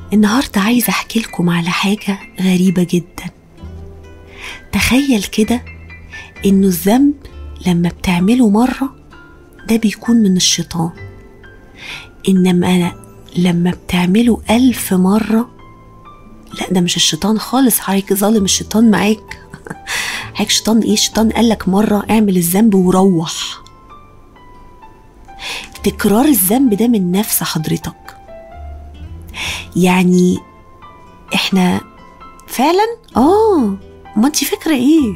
النهاردة عايزة أحكي لكم على حاجة غريبة جدا تخيل كده إنه الذنب لما بتعمله مرة ده بيكون من الشيطان إنما لما بتعمله ألف مرة لا ده مش الشيطان خالص حضرتك ظالم الشيطان معاك حضرتك شيطان ايه شيطان قالك مرة اعمل الذنب وروح تكرار الذنب ده من نفس حضرتك يعني احنا فعلا اه ما انت فاكره ايه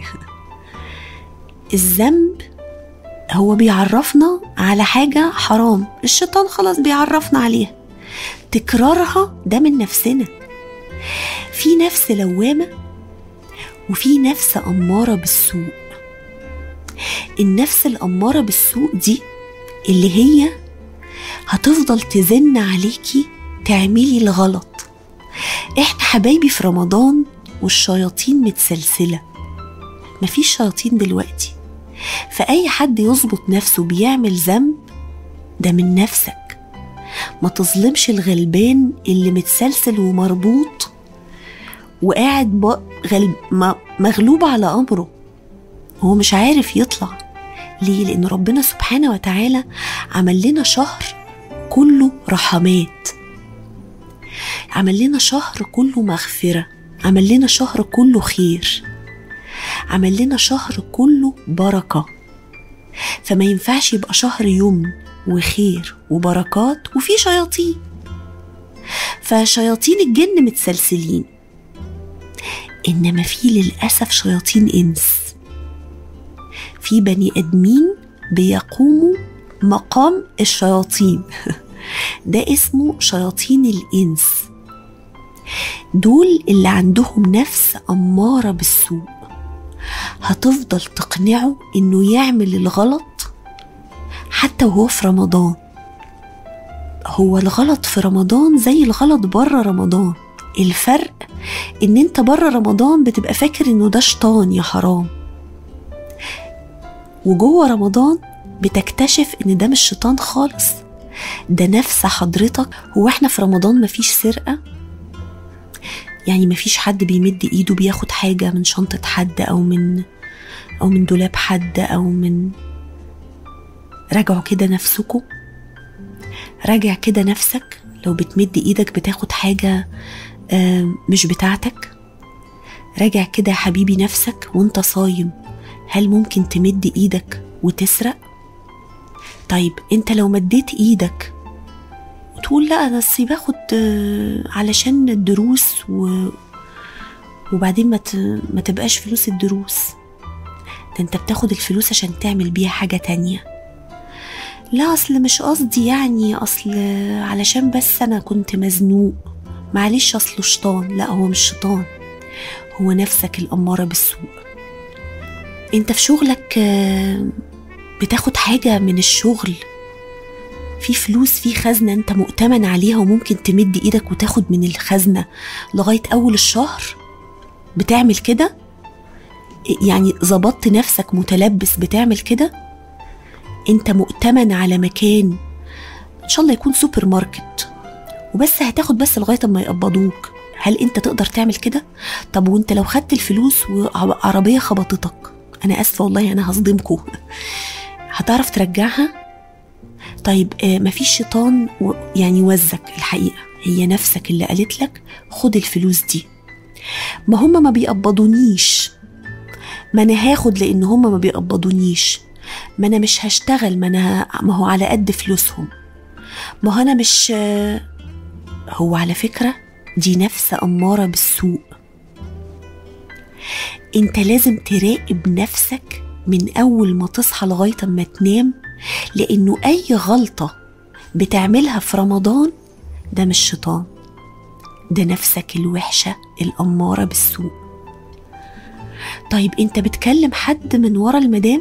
الذنب هو بيعرفنا على حاجه حرام الشيطان خلاص بيعرفنا عليها تكرارها ده من نفسنا في نفس لوامه وفي نفس اماره بالسوء النفس الاماره بالسوء دي اللي هي هتفضل تزن عليكي تعملي الغلط احنا حبايبي في رمضان والشياطين متسلسلة مفيش شياطين دلوقتي فأي حد يظبط نفسه بيعمل ذنب ده من نفسك ما تظلمش الغلبان اللي متسلسل ومربوط وقاعد غلب مغلوب على أمره هو مش عارف يطلع ليه؟ لأن ربنا سبحانه وتعالى عمل لنا شهر كله رحمات عمل لنا شهر كله مغفرة عمل لنا شهر كله خير عمل لنا شهر كله بركة فما ينفعش يبقى شهر يمن وخير وبركات وفي شياطين فشياطين الجن متسلسلين إنما في للأسف شياطين إنس في بني آدمين بيقوموا مقام الشياطين ده اسمه شياطين الإنس دول اللي عندهم نفس أمارة بالسوء هتفضل تقنعه إنه يعمل الغلط حتى وهو في رمضان هو الغلط في رمضان زي الغلط بره رمضان الفرق ان انت بره رمضان بتبقى فاكر انه ده شيطان يا حرام وجوه رمضان بتكتشف ان ده مش شيطان خالص ده نفس حضرتك هو احنا في رمضان مفيش سرقه يعني مفيش حد بيمد ايده بياخد حاجة من شنطة حد أو من أو من دولاب حد أو من راجعوا كده نفسكم راجع كده نفسك لو بتمد ايدك بتاخد حاجة مش بتاعتك راجع كده يا حبيبي نفسك وانت صايم هل ممكن تمد ايدك وتسرق طيب انت لو مديت ايدك تقول لا انا بس باخد علشان الدروس و... وبعدين ما, ت... ما تبقاش فلوس الدروس ده انت بتاخد الفلوس عشان تعمل بيها حاجة تانية لا اصل مش قصدي يعني اصل علشان بس انا كنت مزنوق معلش اصله شيطان لا هو مش شيطان هو نفسك الامارة بالسوء انت في شغلك بتاخد حاجة من الشغل في فلوس في خزنة انت مؤتمن عليها وممكن تمد ايدك وتاخد من الخزنة لغاية اول الشهر بتعمل كده يعني ظبطت نفسك متلبس بتعمل كده انت مؤتمن على مكان ان شاء الله يكون سوبر ماركت وبس هتاخد بس لغايه ما يقبضوك هل انت تقدر تعمل كده طب وانت لو خدت الفلوس وعربيه خبطتك انا اسفه والله انا هصدمكم هتعرف ترجعها طيب آه مفيش شيطان يعني وزك الحقيقه هي نفسك اللي قالت لك خد الفلوس دي ما هم ما بيقبضونيش ما انا هاخد لان هم ما بيقبضونيش ما انا مش هشتغل ما انا ما هو على قد فلوسهم ما هو انا مش هو على فكره دي نفس اماره بالسوء انت لازم تراقب نفسك من اول ما تصحى لغايه ما تنام لانه اي غلطه بتعملها في رمضان ده مش شيطان ده نفسك الوحشه الاماره بالسوء طيب انت بتكلم حد من ورا المدام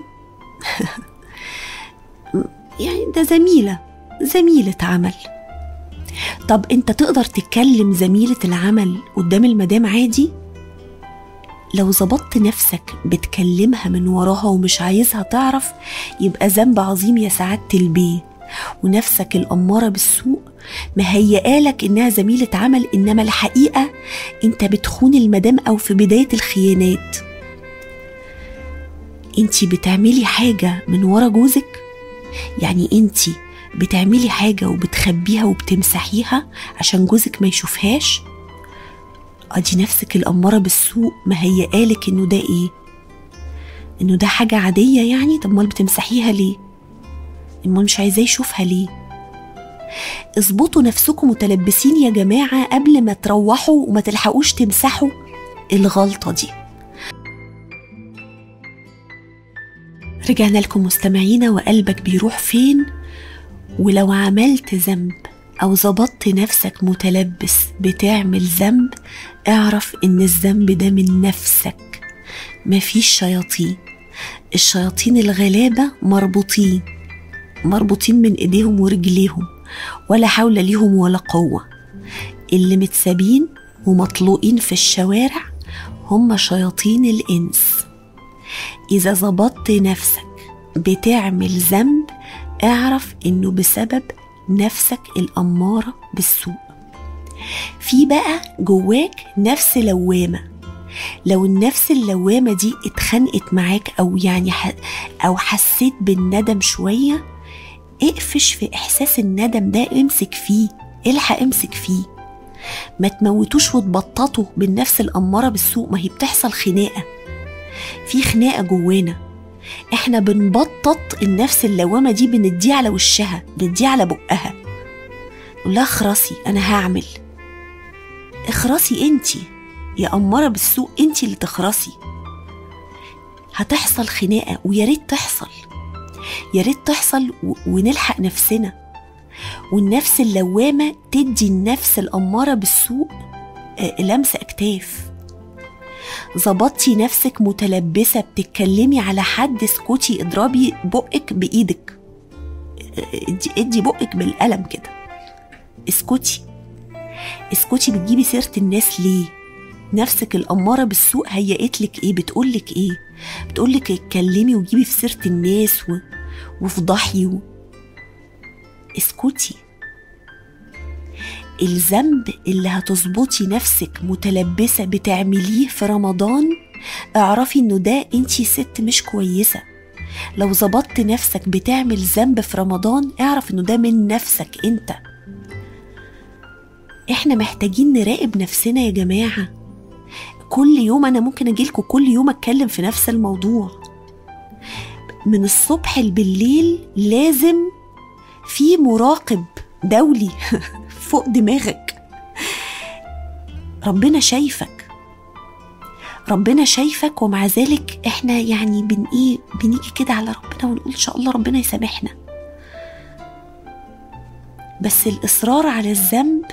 يعني ده زميله زميله عمل طب انت تقدر تتكلم زميله العمل قدام المدام عادي لو ظبطت نفسك بتكلمها من وراها ومش عايزها تعرف يبقى ذنب عظيم يا سعادة البيه ونفسك الأمارة بالسوء مهيئالك انها زميلة عمل انما الحقيقة انت بتخون المدام او في بداية الخيانات انت بتعملي حاجة من ورا جوزك يعني انت بتعملي حاجة وبتخبيها وبتمسحيها عشان جوزك ما يشوفهاش ادي نفسك الأمارة بالسوء مهيئالك انه ده ايه انه ده حاجة عادية يعني طب امال بتمسحيها ليه امال مش عايزاه يشوفها ليه اظبطوا نفسكم متلبسين يا جماعة قبل ما تروحوا وما تلحقوش تمسحوا الغلطة دي رجعنا لكم مستمعينا وقلبك بيروح فين ولو عملت ذنب أو ظبطت نفسك متلبس بتعمل ذنب اعرف إن الذنب ده من نفسك مفيش شياطين الشياطين الغلابة مربوطين مربوطين من إيديهم ورجليهم ولا حول ليهم ولا قوة اللي متسابين ومطلوقين في الشوارع هم شياطين الإنس إذا ظبطت نفسك بتعمل ذنب اعرف إنه بسبب نفسك الأمارة بالسوء في بقى جواك نفس لوامة لو النفس اللوامة دي اتخنقت معاك أو يعني ح... أو حسيت بالندم شوية اقفش في إحساس الندم ده امسك فيه الحق امسك فيه ما تموتوش وتبططوا بالنفس الأمارة بالسوء ما هي بتحصل خناقة في خناقة جوانا احنا بنبطط النفس اللوامة دي بنديه على وشها بنديه على بقها نقول لها اخرسي انا هعمل اخرسي انتي يا أمارة بالسوء انتي اللي تخرسي هتحصل خناقة ويا ريت تحصل يا ريت تحصل ونلحق نفسنا والنفس اللوامة تدي النفس الأمارة بالسوء لمس أكتاف ظبطتي نفسك متلبسة بتتكلمي على حد اسكتي اضربي بقك بإيدك ادي, ادي بقك بالقلم كده اسكتي اسكتي بتجيبي سيرة الناس ليه نفسك الأمارة بالسوء هيئت لك ايه بتقولك ايه بتقولك اتكلمي وجيبي في سيرة الناس و... وافضحي و... اسكتي الذنب اللي هتظبطي نفسك متلبسة بتعمليه في رمضان اعرفي انه ده انتي ست مش كويسة لو ظبطت نفسك بتعمل ذنب في رمضان اعرف انه ده من نفسك انت احنا محتاجين نراقب نفسنا يا جماعة كل يوم انا ممكن اجيلكوا كل يوم اتكلم في نفس الموضوع من الصبح بالليل لازم في مراقب دولي فوق دماغك ربنا شايفك ربنا شايفك ومع ذلك احنا يعني بن ايه بنيجي كده على ربنا ونقول ان شاء الله ربنا يسامحنا بس الاصرار على الذنب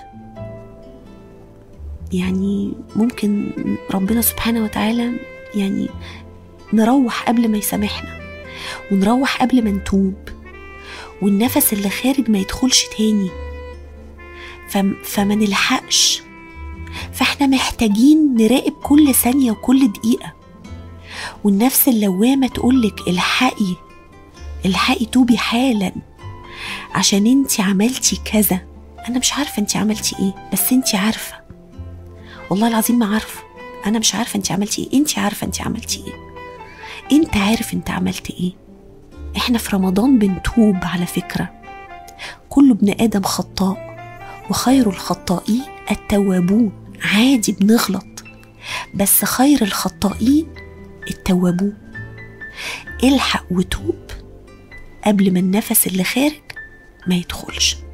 يعني ممكن ربنا سبحانه وتعالى يعني نروح قبل ما يسامحنا ونروح قبل ما نتوب والنفس اللي خارج ما يدخلش تاني فما نلحقش فاحنا محتاجين نراقب كل ثانية وكل دقيقة والنفس اللوامة تقولك الحقي الحقي توبي حالا عشان انت عملتي كذا انا مش عارفة انت عملتي ايه بس انت عارفة والله العظيم ما عارفة انا مش عارفة انت عملتي ايه انت عارفة انت عملتي ايه انت عارف انت عملت ايه احنا في رمضان بنتوب على فكرة كل ابن ادم خطاء وخير الخطائين التوابون عادي بنغلط بس خير الخطائين التوابون الحق وتوب قبل ما النفس اللي خارج ما يدخلش